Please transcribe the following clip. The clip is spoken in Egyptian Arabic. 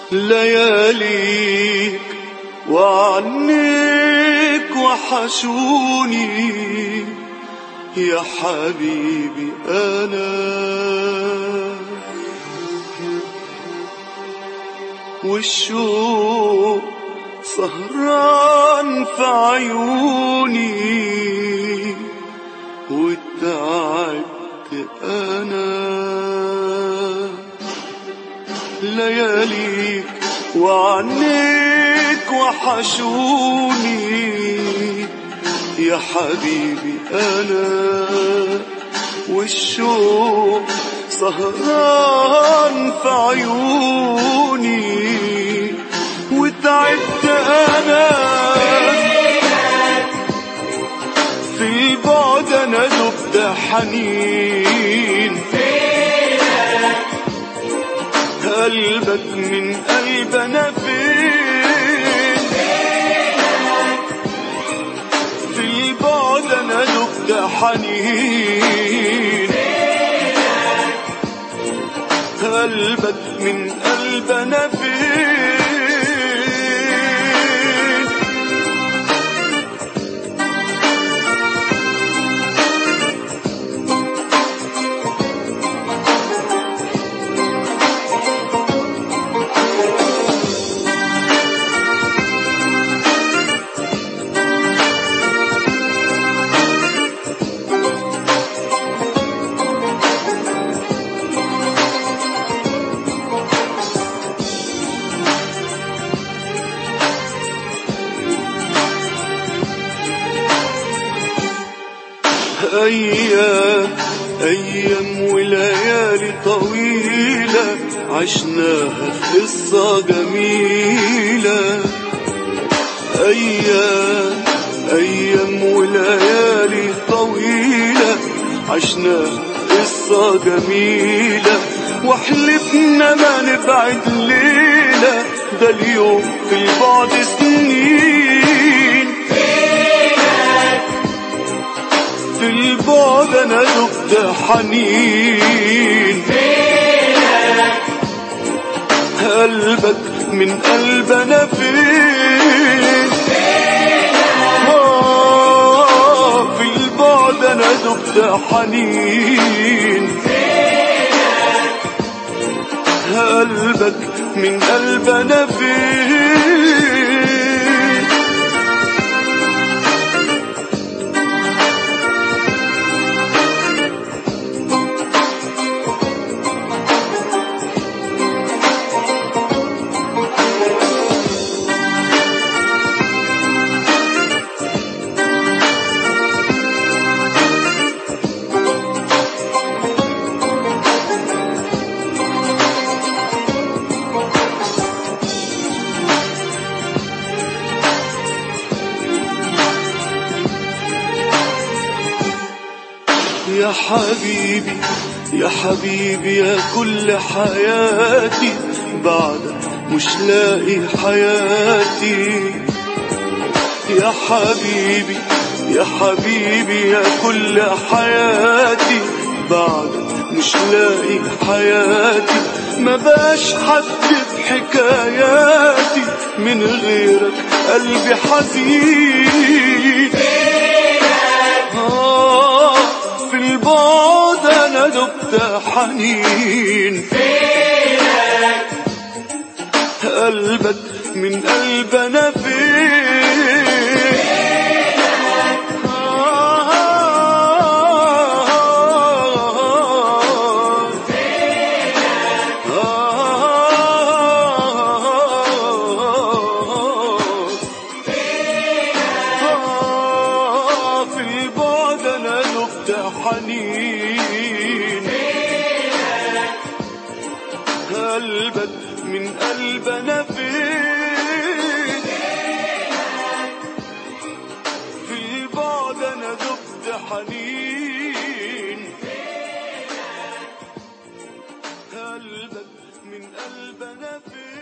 لياليك وعنيك وحشوني يا حبيبي أنا والشوق سهران في عيوني وتعبت أنا لياليك وعنيك وحشوني يا حبيبي أنا والشوق سهران في عيوني وتعبت أنا في البعد أنا دبت حنين قلبك من قلبنا فين في البعد أنا دبت حنين قلبك من قلبنا فين أيام أيام وليالي طويلة عشناها في قصة جميلة أيام أيام وليالي طويلة عشناها في قصة جميلة وحلفنا ما نبعد ليلة ده اليوم في البعد سنين في البعد انا دبت حنين قلبك من قلبنا فين آه، في البعد انا دبت حنين قلبك من قلبنا فين يا حبيبي يا حبيبي يا كل حياتي بعدك مش لاقي حياتي يا حبيبي يا حبيبي يا كل حياتي بعدك مش لاقي حياتي ما باش حد بحكاياتي من غيرك قلبي حزين آه في البعد انا دبت حنين قلبك من قلبنا فين في البعد انا دبت حنين قلبك من قلبنا فين في البعد انا دبت حنين قلبك من قلبنا فين